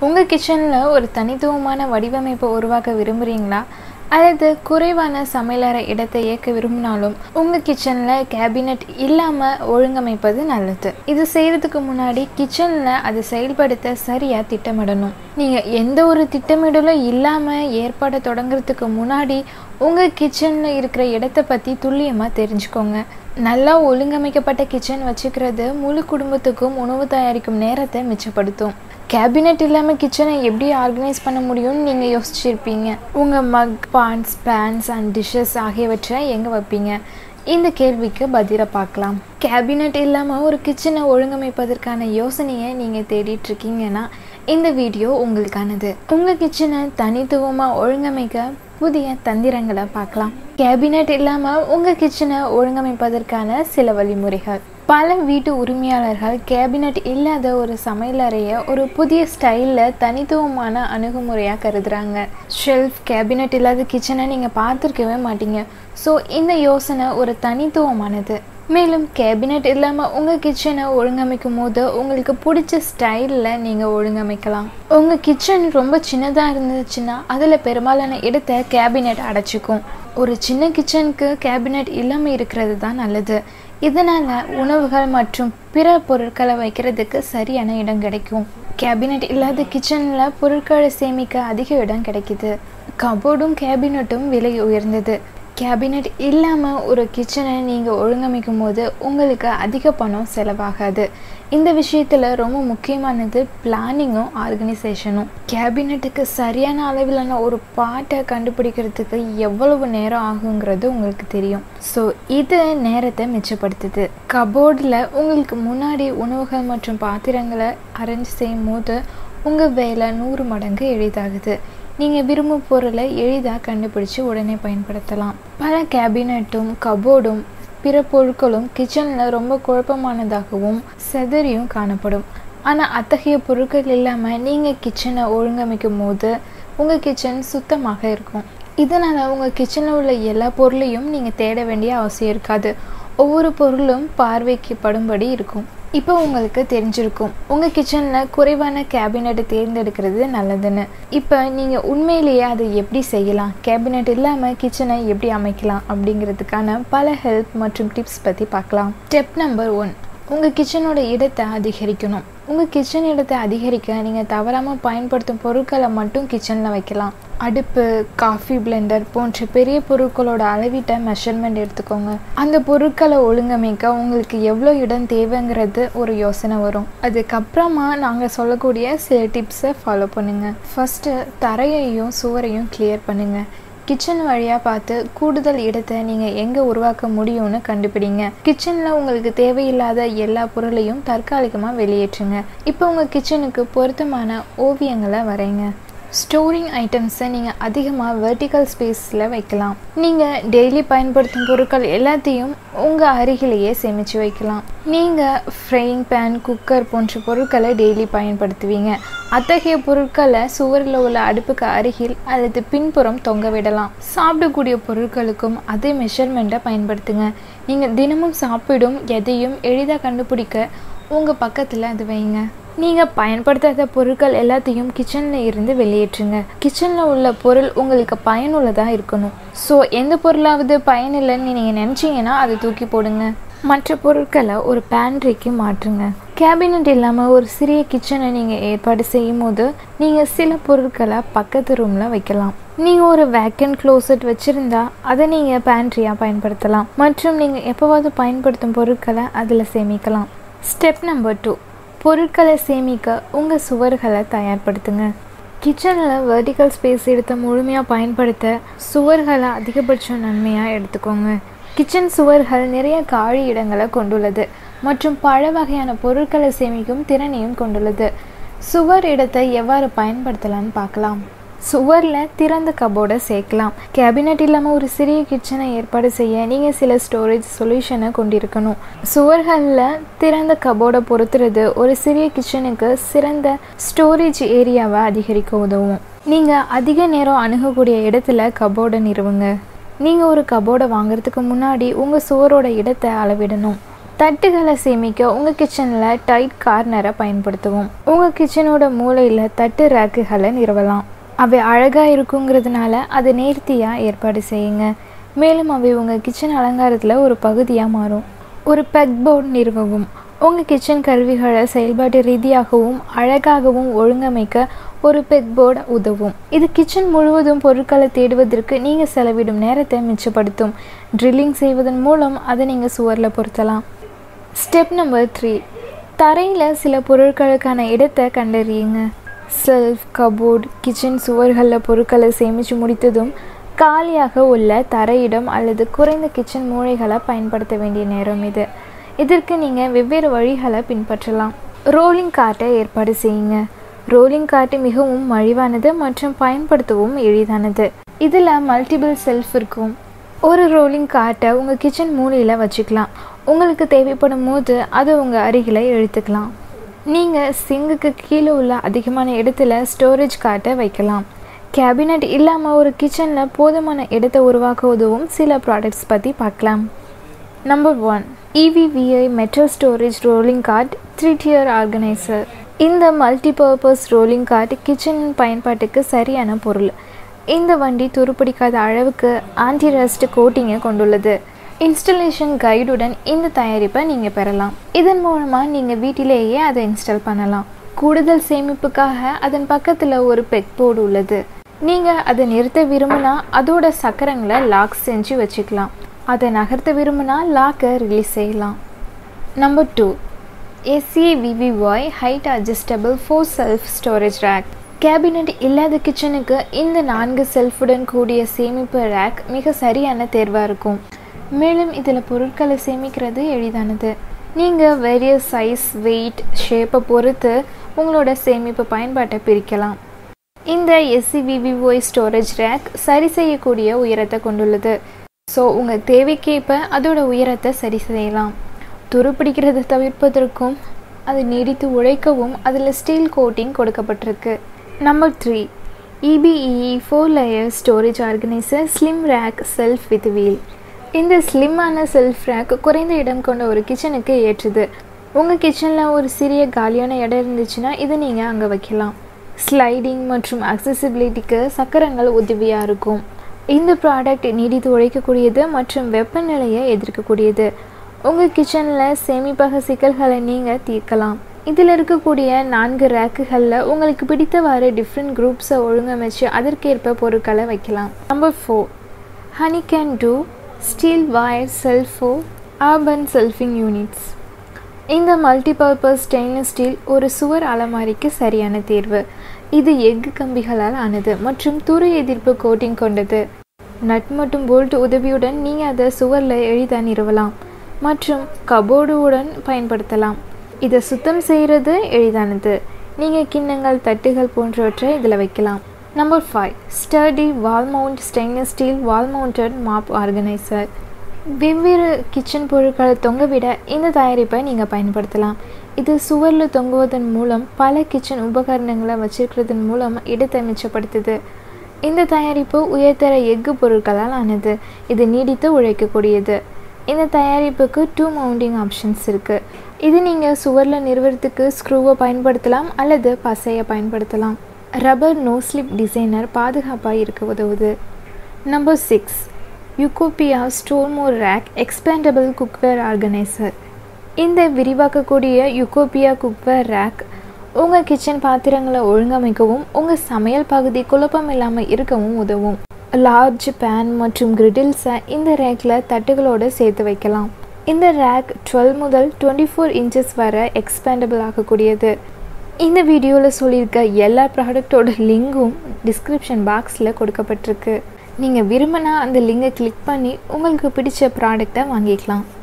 உங்கள் கிச்சனில் ஒரு தனித்துவமான வடிவமைப்பை உருவாக்க விரும்புகிறீங்களா அல்லது குறைவான சமையலறை இடத்தை இயக்க விரும்பினாலும் உங்கள் கிச்சனில் கேபினெட் இல்லாமல் ஒழுங்கமைப்பது நல்லது இது செய்கிறதுக்கு முன்னாடி கிச்சனில் அதை செயல்படுத்த சரியாக திட்டமிடணும் நீங்கள் எந்த ஒரு திட்டமிடலும் இல்லாமல் ஏற்பாடை தொடங்குறதுக்கு முன்னாடி உங்கள் கிச்சனில் இருக்கிற இடத்த பற்றி துல்லியமாக தெரிஞ்சுக்கோங்க நல்லா ஒழுங்கமைக்கப்பட்ட கிச்சன் வச்சுக்கிறது முழு குடும்பத்துக்கும் உணவு தயாரிக்கும் நேரத்தை மிச்சப்படுத்தும் கேபினெட் இல்லாமல் கிச்சனை எப்படி ஆர்கனைஸ் பண்ண முடியும்னு நீங்கள் யோசிச்சிருப்பீங்க உங்கள் மக் பான்ஸ் பேன்ஸ் அண்ட் டிஷ்ஷஸ் ஆகியவற்றை எங்கே வைப்பீங்க இந்த கேள்விக்கு பதிலை பார்க்கலாம் கேபினெட் இல்லாமல் ஒரு கிச்சனை ஒழுங்கமைப்பதற்கான யோசனையை நீங்கள் தேடிட்டு இருக்கீங்கன்னா இந்த வீடியோ உங்களுக்கானது உங்கள் கிச்சனை தனித்துவமாக ஒழுங்கமைக்க புதிய தந்திரங்களை பார்க்கலாம் கேபினெட் இல்லாமல் உங்கள் கிச்சனை ஒழுங்கமைப்பதற்கான சில வழிமுறைகள் பல வீட்டு உரிமையாளர்கள் கேபினெட் இல்லாத ஒரு சமையலறையை ஒரு புதிய ஸ்டைலில் தனித்துவமான அணுகுமுறையாக கருதுகிறாங்க ஷெல்ஃப் கேபினெட் இல்லாத கிச்சனை நீங்கள் பார்த்துருக்கவே மாட்டீங்க ஸோ இந்த யோசனை ஒரு தனித்துவமானது மேலும் கேபினெட் இல்லாமல் உங்கள் கிச்சனை ஒழுங்கமைக்கும் போது உங்களுக்கு பிடிச்ச ஸ்டைலில் நீங்கள் ஒழுங்கமைக்கலாம் உங்கள் கிச்சன் ரொம்ப சின்னதாக இருந்துச்சுன்னா அதில் பெரும்பாலான இடத்தை கேபினெட் அடைச்சிக்கும் ஒரு சின்ன கிச்சனுக்கு கேபினெட் இல்லாமல் இருக்கிறது தான் நல்லது இதனால் உணவுகள் மற்றும் பிற பொருட்களை வைக்கிறதுக்கு சரியான இடம் கிடைக்கும் கேபினெட் இல்லாத கிச்சனில் பொருட்களை சேமிக்க அதிக இடம் கிடைக்குது கபோர்டும் கேபினெட்டும் விலை உயர்ந்தது கேபினெட் இல்லாமல் ஒரு கிச்சனை நீங்கள் ஒழுங்கமைக்கும் போது உங்களுக்கு அதிக பணம் செலவாகாது இந்த விஷயத்தில் ரொம்ப முக்கியமானது பிளானிங்கும் ஆர்கனைசேஷனும் கேபினெட்டுக்கு சரியான அளவிலான ஒரு பாட்டை கண்டுபிடிக்கிறதுக்கு எவ்வளவு நேரம் ஆகுங்கிறது உங்களுக்கு தெரியும் ஸோ இது நேரத்தை மிச்சப்படுத்துது கபோர்டில் உங்களுக்கு முன்னாடி உணவுகள் மற்றும் பாத்திரங்களை அரேஞ்ச் செய்யும் போது உங்கள் வேலை நூறு மடங்கு எளிதாகுது நீங்கள் விரும்பும் பொருளை எளிதாக கண்டுபிடிச்சு உடனே பயன்படுத்தலாம் பல கேபினட்டும் கபோர்டும் பிற பொருட்களும் கிச்சனில் ரொம்ப குழப்பமானதாகவும் செதறியும் காணப்படும் ஆனால் அத்தகைய பொருட்கள் இல்லாமல் நீங்கள் கிச்சனை ஒழுங்கமைக்கும் போது உங்கள் கிச்சன் சுத்தமாக இருக்கும் இதனால் உங்கள் கிச்சனில் உள்ள எல்லா பொருளையும் நீங்கள் தேட வேண்டிய அவசியம் இருக்காது ஒவ்வொரு பொருளும் பார்வைக்கு படும்படி இருக்கும் இப்போ உங்களுக்கு தெரிஞ்சிருக்கும் உங்கள் கிச்சனில் குறைவான கேபினெட்டை தேர்ந்தெடுக்கிறது நல்லதுன்னு இப்போ நீங்கள் உண்மையிலேயே அதை எப்படி செய்யலாம் கேபினெட் இல்லாமல் கிச்சனை எப்படி அமைக்கலாம் அப்படிங்கிறதுக்கான பல ஹெல்ப் மற்றும் டிப்ஸ் பற்றி பார்க்கலாம் ஸ்டெப் நம்பர் ஒன் உங்கள் கிச்சனோட இடத்தை அதிகரிக்கணும் உங்கள் கிச்சன் இடத்தை அதிகரிக்க நீங்கள் தவறாமல் பயன்படுத்தும் பொருட்களை மட்டும் கிச்சனில் வைக்கலாம் அடுப்பு காஃபி பிளெண்டர் போன்ற பெரிய பொருட்களோட அளவிட்ட மெஷர்மெண்ட் எடுத்துக்கோங்க அந்த பொருட்களை ஒழுங்கமைக்க உங்களுக்கு எவ்வளோ இடம் தேவைங்கிறது ஒரு யோசனை வரும் அதுக்கப்புறமா நாங்கள் சொல்லக்கூடிய சில டிப்ஸை ஃபாலோ பண்ணுங்கள் ஃபஸ்ட்டு தரையையும் சுவரையும் கிளியர் பண்ணுங்கள் கிச்சன் வழியாக பார்த்து கூடுதல் இடத்தை நீங்கள் எங்கே உருவாக்க முடியும்னு கண்டுபிடிங்க கிச்சனில் உங்களுக்கு தேவையில்லாத எல்லா பொருளையும் தற்காலிகமாக வெளியேற்றுங்க இப்போ உங்கள் கிச்சனுக்கு பொருத்தமான ஓவியங்களை வரைங்க ஸ்டோரிங் ஐட்டம்ஸை நீங்கள் அதிகமாக வெர்டிக்கல் ஸ்பேஸில் வைக்கலாம் நீங்கள் டெய்லி பயன்படுத்தும் பொருட்கள் எல்லாத்தையும் உங்கள் அருகிலேயே சேமித்து வைக்கலாம் நீங்கள் ஃப்ரையிங் பேன் குக்கர் போன்ற பொருட்களை டெய்லி பயன்படுத்துவீங்க அத்தகைய பொருட்களை சுவரில் உள்ள அடுப்புக்கு அருகில் அல்லது பின்புறம் தொங்க விடலாம் சாப்பிடக்கூடிய பொருட்களுக்கும் அதே மெஷர்மெண்ட்டை பயன்படுத்துங்க நீங்கள் தினமும் சாப்பிடும் எதையும் எளிதாக கண்டுபிடிக்க உங்கள் பக்கத்தில் அது வைங்க நீங்கள் பயன்படுத்தாத பொருட்கள் எல்லாத்தையும் கிச்சனில் இருந்து வெளியேற்றுங்க கிச்சனில் உள்ள பொருள் உங்களுக்கு பயனுள்ளதாக இருக்கணும் ஸோ எந்த பொருளாவது பயனில்லைன்னு நீங்கள் நினச்சிங்கன்னா அதை தூக்கி போடுங்க மற்ற பொருட்களை ஒரு பேண்ட்ரிக்கு மாற்றுங்க கேபினட் இல்லாமல் ஒரு சிறிய கிச்சனை நீங்கள் ஏற்பாடு செய்யும் போது நீங்கள் சில பொருட்களை பக்கத்து ரூமில் வைக்கலாம் நீங்கள் ஒரு வேக்கன் க்ளோசட் வச்சுருந்தா அதை நீங்கள் பேண்ட்ரியாக பயன்படுத்தலாம் மற்றும் நீங்கள் எப்போவாவது பயன்படுத்தும் பொருட்களை அதில் சேமிக்கலாம் ஸ்டெப் நம்பர் டூ பொருட்களை சேமிக்க உங்கள் சுவர்களை தயார்படுத்துங்க கிச்சனில் வெர்டிக்கல் ஸ்பேஸ் எடுத்து முழுமையாக பயன்படுத்த சுவர்களை அதிகபட்ச நன்மையாக எடுத்துக்கோங்க கிச்சன் சுவர்கள் நிறைய காலி இடங்களை கொண்டுள்ளது மற்றும் பல வகையான பொருட்களை சேமிக்கும் திறனையும் கொண்டுள்ளது சுவர் இடத்தை எவ்வாறு பயன்படுத்தலாம்னு பார்க்கலாம் சுவரில் திறந்த கபோர்டை சேர்க்கலாம் கேபினட் இல்லாமல் ஒரு சிறிய கிச்சனை ஏற்பாடு செய்ய நீங்கள் சில ஸ்டோரேஜ் சொல்யூஷனை கொண்டிருக்கணும் சுவர்களில் திறந்த கபோர்டை பொறுத்துறது ஒரு சிறிய கிச்சனுக்கு சிறந்த ஸ்டோரேஜ் ஏரியாவை அதிகரிக்க உதவும் நீங்கள் அதிக நேரம் அணுகக்கூடிய இடத்துல கபோர்டை நிறுவுங்க நீங்கள் ஒரு கபோர்டை வாங்குறதுக்கு முன்னாடி உங்கள் சுவரோட இடத்தை அளவிடணும் தட்டுகளை சேமிக்க உங்கள் கிச்சனில் டைட் கார்னரை பயன்படுத்துவோம் உங்கள் கிச்சனோட மூலையில் தட்டு ரேக்குகளை நிறுவலாம் அவை அழகாக இருக்குங்கிறதுனால அதை நேர்த்தியாக ஏற்பாடு செய்யுங்க மேலும் அவை உங்கள் கிச்சன் அலங்காரத்தில் ஒரு பகுதியாக மாறும் ஒரு பெக் போர்டு நிறுவவும் உங்கள் கிச்சன் கருவிகளை செயல்பாட்டு ரீதியாகவும் அழகாகவும் ஒழுங்கமைக்க ஒரு பெக் போர்டு உதவும் இது கிச்சன் முழுவதும் பொருட்களை தேடுவதற்கு நீங்கள் செலவிடும் நேரத்தை மிச்சப்படுத்தும் ட்ரில்லிங் செய்வதன் மூலம் அதை நீங்கள் சுவரில் பொருத்தலாம் ஸ்டெப் நம்பர் த்ரீ தரையில் சில பொருட்களுக்கான இடத்தை கண்டறியுங்க செல்ஃப் கபோர்ட் கிச்சன் சுவர்களில் பொருட்களை சேமித்து முடித்ததும் காலியாக உள்ள தரையிடம் அல்லது குறைந்த கிச்சன் மூளைகளை பயன்படுத்த வேண்டிய நேரம் இது இதற்கு நீங்கள் வெவ்வேறு வழிகளை பின்பற்றலாம் ரோலிங் கார்ட்டை ஏற்பாடு செய்யுங்க ரோலிங் கார்ட்டு மிகவும் மலிவானது மற்றும் பயன்படுத்தவும் எளிதானது இதில் மல்டிபிள் செல்ஃப் இருக்கும் ஒரு ரோலிங் கார்ட்டை உங்கள் கிச்சன் மூலையில் வச்சுக்கலாம் உங்களுக்கு தேவைப்படும் போது அதை உங்கள் அருகில் இழுத்துக்கலாம் நீங்கள் சிங்குக்கு கீழே உள்ள அதிகமான இடத்துல ஸ்டோரேஜ் கார்ட்டை வைக்கலாம் கேபினட் இல்லாமல் ஒரு கிச்சனில் போதுமான இடத்தை உருவாக்க உதவும் சில ப்ராடக்ட்ஸ் பற்றி பார்க்கலாம் நம்பர் ஒன் இவிவிஐ metal storage rolling cart three tier organiser இந்த மல்டிபர்பஸ் ரோலிங் கார்ட் கிச்சன் பயன்பாட்டுக்கு சரியான பொருள் இந்த வண்டி துருப்பிடிக்காத அளவுக்கு ஆன்டி ரஸ்ட் கோட்டிங்கை கொண்டுள்ளது இன்ஸ்டலேஷன் கைடுடன் இந்த தயாரிப்பை நீங்கள் பெறலாம் இதன் மூலமாக நீங்கள் வீட்டிலேயே அதை இன்ஸ்டால் பண்ணலாம் கூடுதல் சேமிப்புக்காக அதன் பக்கத்தில் ஒரு பெக் போர்டு உள்ளது நீங்கள் அதை நிறுத்த விரும்பினா அதோட சக்கரங்களை லாக் செஞ்சு வச்சுக்கலாம் அதை நகர்த்த விரும்பினா லாக்கை ரிலீஸ் செய்யலாம் நம்பர் டூ எஸ்ஏவிவிஒய் height adjustable four shelf storage rack cabinet இல்லாத கிச்சனுக்கு இந்த நான்கு செல்ஃபுடன் கூடிய சேமிப்பு ரேக் மிக சரியான தேர்வாக இருக்கும் மேலும் இதில் பொருட்களை சேமிக்கிறது எளிதானது நீங்கள் வேரியஸ் சைஸ் வெயிட் ஷேப்பை பொறுத்து உங்களோட சேமிப்பு பயன்பாட்டை பிரிக்கலாம் இந்த எஸ்சிவிவிஒய் ஸ்டோரேஜ் ரேக் சரி செய்யக்கூடிய உயரத்தை கொண்டுள்ளது ஸோ உங்கள் தேவைக்கேற்ப அதோட உயரத்தை சரி செய்யலாம் துருப்பிடிக்கிறத தவிர்ப்பதற்கும் அது நீடித்து உழைக்கவும் அதில் ஸ்டீல் கோட்டிங் கொடுக்கப்பட்டிருக்கு நம்பர் த்ரீ இபிஇஇ four layer storage organiser slim rack shelf with wheel இந்த ஸ்லிம்மான செல்ஃப் ரேக் குறைந்த இடம் கொண்ட ஒரு கிச்சனுக்கு ஏற்றுது உங்கள் கிச்சனில் ஒரு சிறிய காலியான இடம் இருந்துச்சுன்னா இதை நீங்கள் அங்கே வைக்கலாம் ஸ்லைடிங் மற்றும் அக்சசிபிலிட்டிக்கு சக்கரங்கள் உதவியாக இருக்கும் இந்த ப்ராடக்ட் நீடித்து உழைக்கக்கூடியது மற்றும் வெப்பநிலையை எதிர்க்கக்கூடியது உங்கள் கிச்சனில் சேமிப்பக சிக்கல்களை நீங்கள் தீர்க்கலாம் இதில் இருக்கக்கூடிய நான்கு ரேக்குகளில் உங்களுக்கு பிடித்தவாறு டிஃப்ரெண்ட் குரூப்ஸை ஒழுங்கமைச்சு அதற்கேற்ப பொருட்களை வைக்கலாம் number four honey can do steel wire செல்ஃபோ ஆர்பன் செல்ஃபிங் யூனிட்ஸ் இந்த மல்டிபர்பஸ் ஸ்டெயின்லெஸ் ஸ்டீல் ஒரு சுவர் அலமாரிக்கு சரியான தேர்வு இது எஃகு கம்பிகளால் ஆனது மற்றும் துரு எதிர்ப்பு கோட்டிங் கொண்டது நட் மற்றும் போல்ட் உதவியுடன் நீங்கள் அதை சுவரில் எளிதாக நிறுவலாம் மற்றும் கபோர்டுடன் பயன்படுத்தலாம் இதை சுத்தம் செய்கிறது எளிதானது நீங்கள் கிண்ணங்கள் தட்டுகள் போன்றவற்றை இதில் வைக்கலாம் number five sturdy wall mount stainless steel wall mounted mop organiser வெவ்வேறு கிச்சன் பொருட்களை தொங்கவிட இந்த தயாரிப்பை நீங்கள் பயன்படுத்தலாம் இது சுவரில் தொங்குவதன் மூலம் பல கிச்சன் உபகரணங்களை வச்சிருக்கிறதன் மூலம் இடத்தை மிச்சப்படுத்துது இந்த தயாரிப்பு உயர்தர எஃகு பொருட்களால் ஆனது இது நீடித்து உழைக்கக்கூடியது இந்த தயாரிப்புக்கு டூ மவுண்டிங் ஆப்ஷன்ஸ் இருக்குது இது நீங்கள் சுவரில் நிறுவனத்துக்கு ஸ்க்ரூவை பயன்படுத்தலாம் அல்லது பசையை பயன்படுத்தலாம் ரப்பர் நோ ஸ்லிப் டிசைனர் பாதுகாப்பாக இருக்க உதவுது நம்பர் சிக்ஸ் யுகோபியா StoreMore rack expandable cookware organiser இந்த விரிவாக்கக்கூடிய யுகோபியா குக்வேர் ரேக் உங்கள் கிச்சன் பாத்திரங்களை ஒழுங்கமைக்கவும் உங்கள் சமையல் பகுதி குழப்பம் இல்லாமல் இருக்கவும் உதவும் லார்ஜ் பேன் மற்றும் கிரிடில்ஸை இந்த ரேக்கில் தட்டுகளோடு சேர்த்து வைக்கலாம் இந்த ரேக் டுவெல் முதல் டுவெண்ட்டி ஃபோர் இன்ச்சஸ் வரை எக்ஸ்பேண்டபிள் ஆகக்கூடியது இந்த வீடியோவில் சொல்லியிருக்க எல்லா ப்ராடக்டோட லிங்கும் டிஸ்கிரிப்ஷன் பாக்ஸில் கொடுக்கப்பட்டிருக்கு நீங்கள் விரும்பினா அந்த லிங்கை கிளிக் பண்ணி உங்களுக்கு பிடிச்ச ப்ராடக்டை வாங்கிக்கலாம்